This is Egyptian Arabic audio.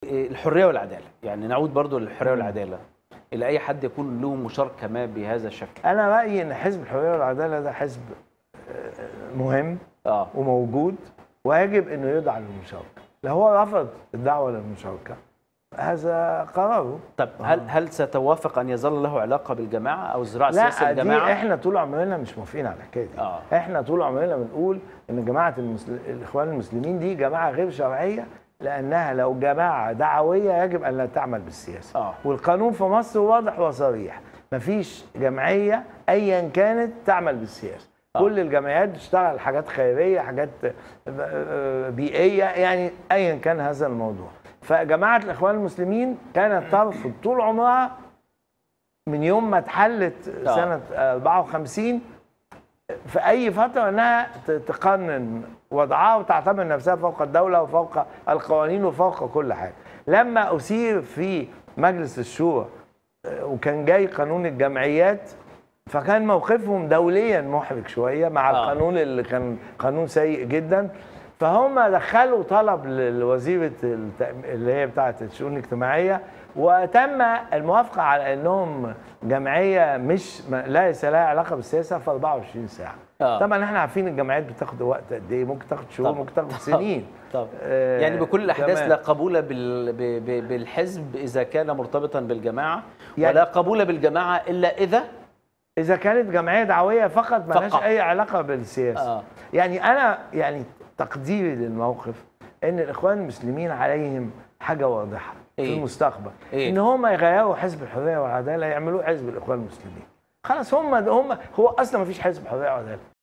إيه، الحريه والعداله يعني نعود برضو للحريه والعداله الى اي حد يكون له مشاركه ما بهذا الشكل انا رايي ان حزب الحريه والعداله ده حزب آه، مهم اه وموجود ويجب انه يدعى للمشاركه لو هو رفض الدعوه للمشاركه هذا قراره طب هل هل ستوافق ان يظل له علاقه بالجماعه او الزراعه السياسيه لا دي الجماعه احنا طول عمرنا مش موافقين على الحكايه دي آه. احنا طول عمرنا بنقول ان جماعه المسل... الاخوان المسلمين دي جماعه غير شرعيه لانها لو جماعه دعويه يجب ان لا تعمل بالسياسه آه. والقانون في مصر واضح وصريح مفيش جمعيه ايا كانت تعمل بالسياسه آه. كل الجمعيات بتشتغل حاجات خيريه حاجات آه، بيئيه يعني ايا كان هذا الموضوع فجماعه الاخوان المسلمين كانت ترفض طول عمرها من يوم ما اتحلت آه. سنه 54 في اي فتره انها ت- تقنن وضعها وتعتبر نفسها فوق الدوله وفوق القوانين وفوق كل حاجه لما اثير في مجلس الشورى آه، وكان جاي قانون الجمعيات فكان موقفهم دوليا محرج شويه مع آه. القانون اللي كان قانون سيء جدا فهم دخلوا طلب لوزيره التأم- اللي هي بتاعه الشؤون الاجتماعيه وتم الموافقه على انهم جمعيه مش ما- ليس لها علاقه بالسياسه في 24 ساعه. آه. طبعا احنا عارفين الجمعيات بتاخد وقت قد ايه ممكن تاخد شهور طبعا. ممكن تاخد سنين. طب آه، يعني بكل الاحداث تمام. لا قبول بال... ب... ب... بالحزب اذا كان مرتبطا بالجماعه يعني- ولا قبول بالجماعه الا اذا اذا كانت جمعيه دعويه فقط ملهاش فقط. اي علاقه بالسياسه. آه. يعني انا يعني تقديري للموقف ان الاخوان المسلمين عليهم حاجه واضحه إيه؟ في المستقبل إيه؟ ان هم يغيروا حزب الحريه والعداله يعملوه حزب الاخوان المسلمين خلاص هم هم هو اصلا ما فيش حزب حريه وعداله